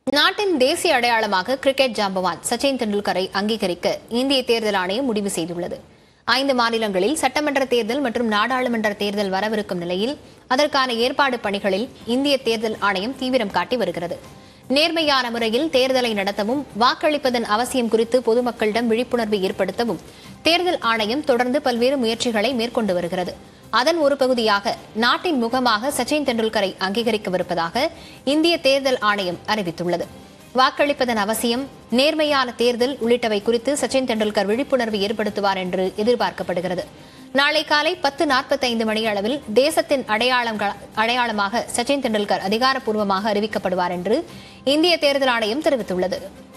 நாட்டின் தேசிய அடையாளமாக கிரிக்கெட் ஜாம்பவான் சச்சின் தெண்டுல்கரை அங்கீகரிக்க இந்திய தேர்தல் ஆணையம் முடிவு செய்துள்ளது ஐந்து மாநிலங்களில் சட்டமன்ற தேர்தல் மற்றும் நாடாளுமன்ற தேர்தல் வரவிருக்கும் நிலையில் அதற்கான ஏற்பாடு பணிகளில் இந்திய தேர்தல் ஆணையம் தீவிரம் காட்டி வருகிறது நேர்மையான முறையில் தேர்தலை நடத்தவும் வாக்களிப்பதன் அவசியம் குறித்து பொதுமக்களிடம் விழிப்புணர்வு ஏற்படுத்தவும் தேர்தல் ஆணையம் தொடர்ந்து பல்வேறு முயற்சிகளை மேற்கொண்டு வருகிறது அதன் ஒரு பகுதியாக நாட்டின் முகமாக சச்சின் தெண்டுல்கரை அங்கீகரிக்கவிருப்பதாக இந்திய தேர்தல் ஆணையம் அறிவித்துள்ளது வாக்களிப்பதன் அவசியம் நேர்மையான தேர்தல் உள்ளிட்டவை குறித்து சச்சின் தெண்டுல்கர் விழிப்புணர்வு ஏற்படுத்துவார் என்று எதிர்பார்க்கப்படுகிறது நாளை காலை பத்து நாற்பத்தைந்து மணி அளவில் தேசத்தின் அடையாளம் அடையாளமாக சச்சின் தெண்டுல்கர் அதிகாரப்பூர்வமாக அறிவிக்கப்படுவார் என்று இந்திய தேர்தல் ஆணையம் தெரிவித்துள்ளது